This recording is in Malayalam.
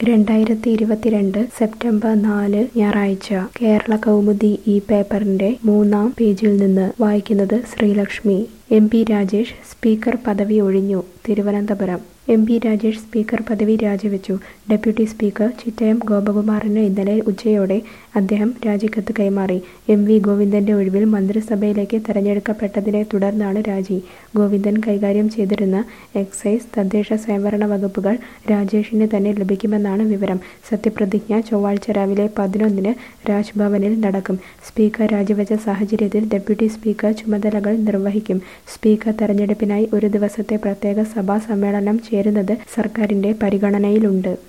രണ്ടായിരത്തി ഇരുപത്തിരണ്ട് സെപ്റ്റംബർ നാല് ഞായറാഴ്ച കേരള കൗമുദി ഈ പേപ്പറിന്റെ മൂന്നാം പേജിൽ നിന്ന് വായിക്കുന്നത് Sreelakshmi M P Rajesh speaker പദവി ഒഴിഞ്ഞു Thiruvananthapuram M P Rajesh speaker പദവി രാജിവെച്ചു ഡെപ്യൂട്ടി സ്പീക്കർ ചിറ്റയം ഗോപകുമാറിന് ഇന്നലെ ഉച്ചയോടെ അദ്ദേഹം രാജിക്കത്ത് കൈമാറി എം വി ഗോവിന്ദന്റെ ഒഴിവിൽ മന്ത്രിസഭയിലേക്ക് തെരഞ്ഞെടുക്കപ്പെട്ടതിനെ തുടർന്നാണ് രാജി ഗോവിന്ദൻ കൈകാര്യം ചെയ്തിരുന്ന എക്സൈസ് തദ്ദേശ സ്വയംഭരണ വകുപ്പുകൾ രാജേഷിന് തന്നെ ലഭിക്കുമെന്നാണ് വിവരം സത്യപ്രതിജ്ഞ ചൊവ്വാഴ്ച രാവിലെ പതിനൊന്നിന് രാജ്ഭവനിൽ നടക്കും സ്പീക്കർ രാജിവെച്ച സാഹചര്യത്തിൽ ഡെപ്യൂട്ടി സ്പീക്കർ ചുമതലകൾ നിർവഹിക്കും സ്പീക്കർ തെരഞ്ഞെടുപ്പിനായി ഒരു ദിവസത്തെ പ്രത്യേക സഭാ സമ്മേളനം ചേരുന്നത് സർക്കാരിന്റെ പരിഗണനയിലുണ്ട്